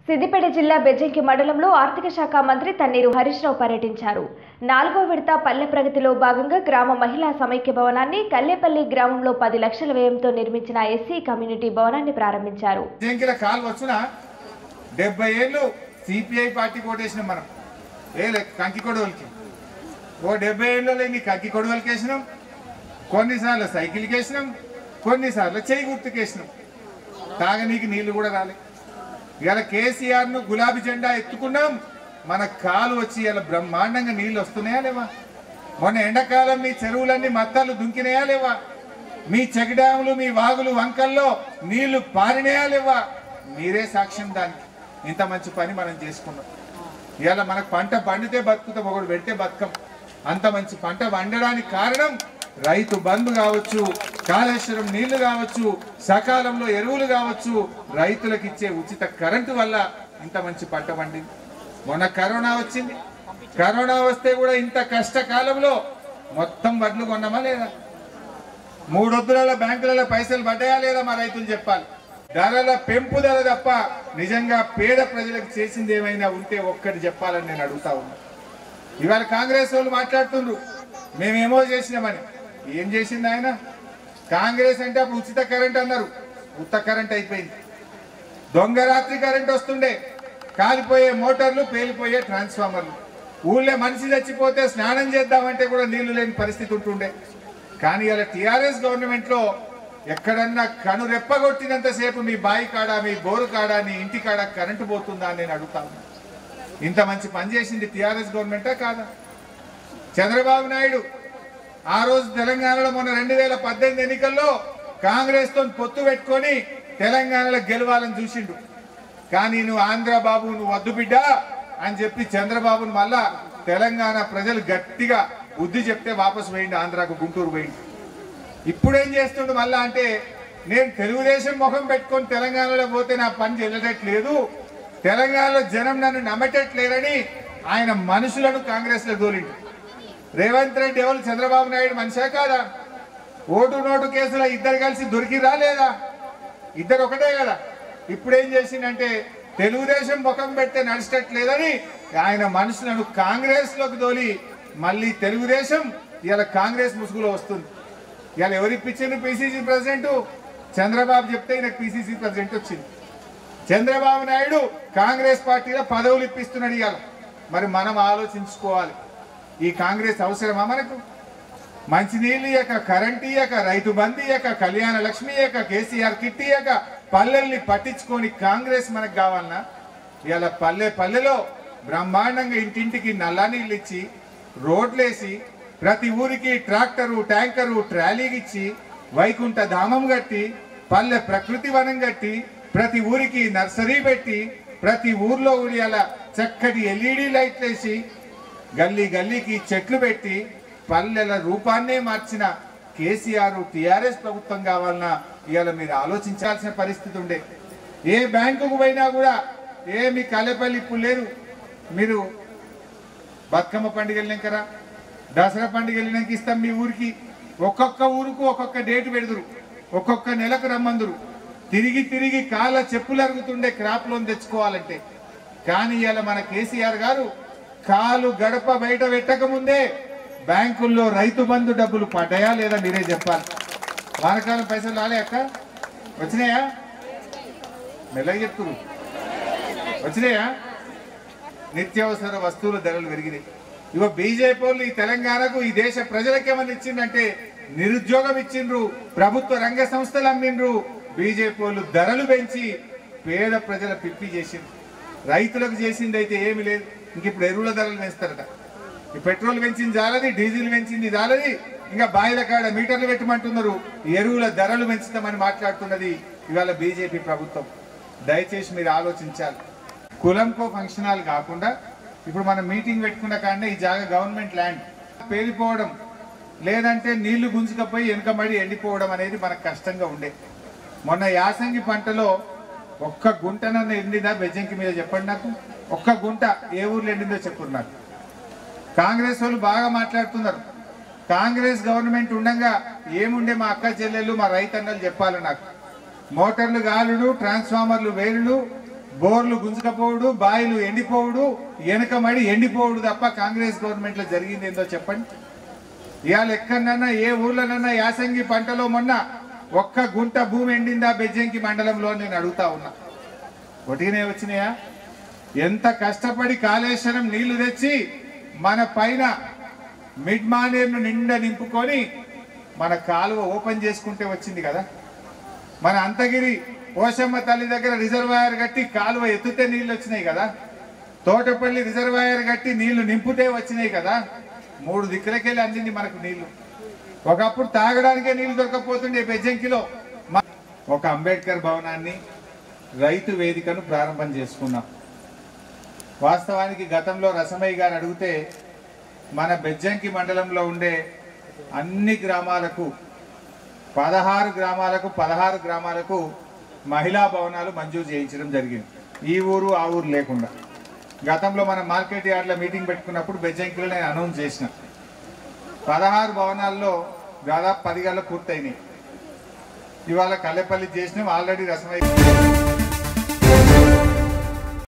సిద్దిపేట జిల్లా బెజ్జంకి మండలంలో ఆర్థిక శాఖ మంత్రి తన్నీరు హరీష్ రావు పర్యటించారు నాలుగో విడత పల్లె ప్రగతిలో భాగంగా గ్రామ మహిళా సమైక్య భవనాన్ని కల్లేపల్లి గ్రామంలో పది లక్షల వ్యయంతో నిర్మించిన ఎస్సీ కమ్యూనిటీ భవనాన్ని ప్రారంభించారు జంకిల కాలు వచ్చిన డెబ్బై ఏళ్ళు సిపిఐ పార్టీ కోటేసినాం మనం ఏ లే కంకి కొడవలకి ఓ డెబ్బై ఏళ్ళలో ఇన్ని కంకి కొడవలకి వేసినాం కొన్నిసార్లు సైకిల్కి వేసినాం కొన్నిసార్లు చేయి గుర్తుకి వేసినాం తాగనీకి నీళ్లు కూడా రాలే ఇవాళ కేసీఆర్ ను గులాబీ జెండా ఎత్తుకున్నాం మన కాలు వచ్చి ఇలా బ్రహ్మాండంగా నీళ్లు వస్తున్నాయా లేవా మొన్న ఎండాకాలం మీ చెరువులన్నీ మత్తాలు దుంకినాయా లేవా మీ చెక్ డ్యాములు మీ వాగులు వంకల్లో నీళ్లు పారినాయా లేవా మీరే సాక్ష్యం దానికి ఇంత మంచి పని మనం చేసుకున్నాం ఇవాళ మనకు పంట పండితే బతుకుతాం ఒకడు పెడితే బతుకం అంత మంచి పంట పండడానికి కారణం రైతు బంధు కావచ్చు కాళేశ్వరం నీళ్లు కావచ్చు సకాలంలో ఎరువులు కావచ్చు రైతులకు ఇచ్చే ఉచిత కరెంటు వల్ల ఇంత మంచి పంట పండింది మొన్న కరోనా వచ్చింది కరోనా వస్తే కూడా ఇంత కష్టకాలంలో మొత్తం వడ్లు కొన్నామా లేదా మూడొద్దుల బ్యాంకులలో పైసలు పడ్డాయా లేదా మా రైతులు చెప్పాలి ధరల పెంపుదల తప్ప నిజంగా పేద ప్రజలకు చేసింది ఏమైనా ఉంటే ఒక్కటి చెప్పాలని నేను అడుగుతా ఉన్నా ఇవాళ కాంగ్రెస్ వాళ్ళు మాట్లాడుతుండ్రు మేమేమో చేసినామని ఏం చేసింది ఆయన కాంగ్రెస్ అంటే అప్పుడు ఉచిత కరెంట్ అన్నారు ఉత్త కరెంట్ అయిపోయింది దొంగ రాత్రి కరెంట్ వస్తుండే కాలిపోయే మోటార్లు పేలిపోయే ట్రాన్స్ఫార్మర్లు ఊళ్ళో మనిషి చచ్చిపోతే స్నానం చేద్దామంటే కూడా నీళ్లు లేని పరిస్థితి ఉంటుండే కానీ ఇలా టిఆర్ఎస్ గవర్నమెంట్ లో ఎక్కడన్నా కను రెప్పగొట్టినంతసేపు మీ బాయి కాడ మీ బోరు కాడ నీ ఇంటి కాడ కరెంటు పోతుందా అని నేను అడుగుతాను ఇంత మంచి పని చేసింది టిఆర్ఎస్ గవర్నమెంటా కాదా చంద్రబాబు నాయుడు ఆ రోజు తెలంగాణలో మొన్న రెండు వేల పద్దెనిమిది ఎన్నికల్లో కాంగ్రెస్ తో పొత్తు పెట్టుకొని తెలంగాణలో గెలవాలని చూసిండు కానీ నువ్వు ఆంధ్ర బాబు నువ్వు వద్దు బిడ్డ అని చెప్పి చంద్రబాబును మళ్ళా తెలంగాణ ప్రజలు గట్టిగా బుద్ధి చెప్తే వాపసు పోయిండు ఆంధ్రాకు గుంటూరు పోయిండు ఇప్పుడేం చేస్తుండు మళ్ళా అంటే నేను తెలుగుదేశం ముఖం పెట్టుకొని తెలంగాణలో పోతే నా పని చెల్లటట్లేదు తెలంగాణలో జనం నన్ను నమ్మటట్లేరని ఆయన మనుషులను కాంగ్రెస్ లో దోలిండు రేవంత్ రెడ్డి ఎవరు చంద్రబాబు నాయుడు మనిషా కాదా ఓటు నోటు కేసులో ఇద్దరు కలిసి దొరికిరా లేదా ఇద్దరు ఒకటే కదా ఇప్పుడు ఏం చేసిందంటే తెలుగుదేశం ముఖం పెడితే నడిచట్లేదని ఆయన మనుషులను కాంగ్రెస్ లోకి దోలి మళ్ళీ తెలుగుదేశం ఇలా కాంగ్రెస్ ముసుగులో వస్తుంది ఇవాళ ఎవరు ఇప్పించిండు పిసిసి ప్రెసిడెంట్ చంద్రబాబు చెప్తే ఈయనకు పిసిసి ప్రెసిడెంట్ వచ్చింది చంద్రబాబు నాయుడు కాంగ్రెస్ పార్టీలో పదవులు ఇప్పిస్తున్నాడు ఇవాళ మరి మనం ఆలోచించుకోవాలి ఈ కాంగ్రెస్ అవసరమా మనకు మంచినీళ్ళు ఇయ్యక కరెంట్ ఇయ్యక రైతు బంధు ఇయ్యక కళ్యాణ లక్ష్మి ఇయ్యక కేసీఆర్ కిట్ ఇయ్యక పల్లెల్ని పట్టించుకొని కాంగ్రెస్ మనకు కావాలన్నా ఇవాళ పల్లె పల్లెలో బ్రహ్మాండంగా ఇంటింటికి నల్లా నీళ్ళు ఇచ్చి రోడ్లేసి ప్రతి ఊరికి ట్రాక్టరు ట్యాంకరు ట్రాలీకి ఇచ్చి వైకుంఠ ధామం కట్టి పల్లె ప్రకృతి వనం కట్టి ప్రతి ఊరికి నర్సరీ పెట్టి ప్రతి ఊర్లో ఉడియాల చక్కటి ఎల్ఈడి లైట్లు వేసి గల్లీ గల్లీకి చెట్లు పెట్టి పల్లెల రూపాన్నే మార్చిన కేసీఆర్ టిఆర్ఎస్ ప్రభుత్వం కావాలన్నా ఇవాళ మీరు ఆలోచించాల్సిన పరిస్థితి ఉండే ఏ బ్యాంకుకు పోయినా కూడా ఏ మీ కల్లెపల్లి ఇప్పుడు లేరు మీరు బతుకమ్మ పండుగ వెళ్ళినాకరా దసరా పండుగ వెళ్ళినాక ఇస్తాం మీ ఊరికి ఒక్కొక్క ఊరుకు ఒక్కొక్క డేట్ పెడుదురు ఒక్కొక్క నెలకు రమ్మందురు తిరిగి తిరిగి కాళ్ళ చెప్పులు అరుగుతుండే క్రాప్ లోన్ తెచ్చుకోవాలంటే కానీ ఇవాళ మన కేసీఆర్ గారు కాలు గడప బయట పెట్టక ముందే బ్యాంకుల్లో రైతు బంధు డబ్బులు పడ్డాయా లేదా మీరే చెప్పాలి వానకాలం పైసలు రాలే అక్క వచ్చినాయా మెల్లగా చెప్తున్నారు వచ్చినాయా నిత్యావసర వస్తువుల ధరలు పెరిగినాయి ఇవ బీజేపీ వాళ్ళు ఈ తెలంగాణకు ఈ దేశ ప్రజలకు ఏమన్నా ఇచ్చిందంటే నిరుద్యోగం ఇచ్చిండ్రు ప్రభుత్వ రంగ సంస్థలు అమ్మిండ్రు బీజేపీ వాళ్ళు ధరలు పెంచి పేద ప్రజల పిప్పి చేసిండ్రు రైతులకు చేసింది అయితే ఏమి లేదు ఇంక ఇప్పుడు ఎరువుల ధరలు పెంచుతారట ఈ పెట్రోల్ పెంచింది చాలది డీజిల్ పెంచింది చాలది ఇంకా బాయిల కాడ మీటర్లు పెట్టమంటున్నారు ఎరువుల ధరలు పెంచుతామని మాట్లాడుతున్నది ఇవాళ బీజేపీ ప్రభుత్వం దయచేసి మీరు ఆలోచించాలి కులంకో ఫంక్షన్ హాల్ కాకుండా ఇప్పుడు మనం మీటింగ్ పెట్టుకున్న కాడనే ఈ జాగా గవర్నమెంట్ ల్యాండ్ పేలిపోవడం లేదంటే నీళ్లు గుంజుకపోయి వెనుకబడి ఎండిపోవడం అనేది మనకు కష్టంగా ఉండే మొన్న యాసంగి పంటలో ఒక్క గుంటనన్న ఎండిందా బెజ్జంకి మీద చెప్పండి నాకు ఒక్క గుంట ఏ ఊర్లో ఎండిందో చెప్పండి నాకు కాంగ్రెస్ వాళ్ళు బాగా మాట్లాడుతున్నారు కాంగ్రెస్ గవర్నమెంట్ ఉండగా ఏముండే మా అక్క చెల్లెళ్ళు మా రైతన్నలు చెప్పాలి నాకు మోటార్లు గాలుడు ట్రాన్స్ఫార్మర్లు వేలుడు బోర్లు గుంజుకపోవుడు బాయిలు ఎండిపోవుడు వెనకమడి ఎండిపోవుడు తప్ప కాంగ్రెస్ గవర్నమెంట్ లో జరిగింది ఏందో చెప్పండి ఇవాళ ఎక్కడన్నా ఏ ఊర్లోనన్నా యాసంగి పంటలో మొన్న ఒక్క గుంట భూమి ఎండిందా బెజ్జంకి మండలంలో అని నేను అడుగుతా ఉన్నా ఒకటినే వచ్చినాయా ఎంత కష్టపడి కాళేశ్వరం నీళ్లు తెచ్చి మన పైన మిడ్ మానేర్ను నిండా నింపుకొని మన కాలువ ఓపెన్ చేసుకుంటే వచ్చింది కదా మన అంతగిరి పోషమ్మ తల్లి దగ్గర రిజర్వాయర్ కట్టి కాలువ ఎత్తుతే నీళ్లు వచ్చినాయి కదా తోటపల్లి రిజర్వాయర్ కట్టి నీళ్లు నింపుతే వచ్చినాయి కదా మూడు దిక్కులకెళ్ళి అందింది మనకు నీళ్లు ఒకప్పుడు తాగడానికే నీళ్లు దొరకకపోతుండే బెజ్జంకిలో మ- ఒక అంబేద్కర్ భవనాన్ని రైతు వేదికను ప్రారంభం చేసుకున్నాం వాస్తవానికి గతంలో రసమయ్య గారు అడిగితే మన బెజ్జంకి మండలంలో ఉండే అన్ని గ్రామాలకు పదహారు గ్రామాలకు పదహారు గ్రామాలకు మహిళా భవనాలు మంజూరు చేయించడం జరిగింది ఈ ఊరు ఆ ఊరు లేకుండా గతంలో మనం మార్కెట్ యార్డ్లో మీటింగ్ పెట్టుకున్నప్పుడు బెజ్జంకిలో నేను అనౌన్స్ చేసిన పదహారు భవనాల్లో దాదాపు పది గంటలకు పూర్తయినాయి ఇవాళ కల్లెపల్లి చేసినాం ఆల్రెడీ రసమై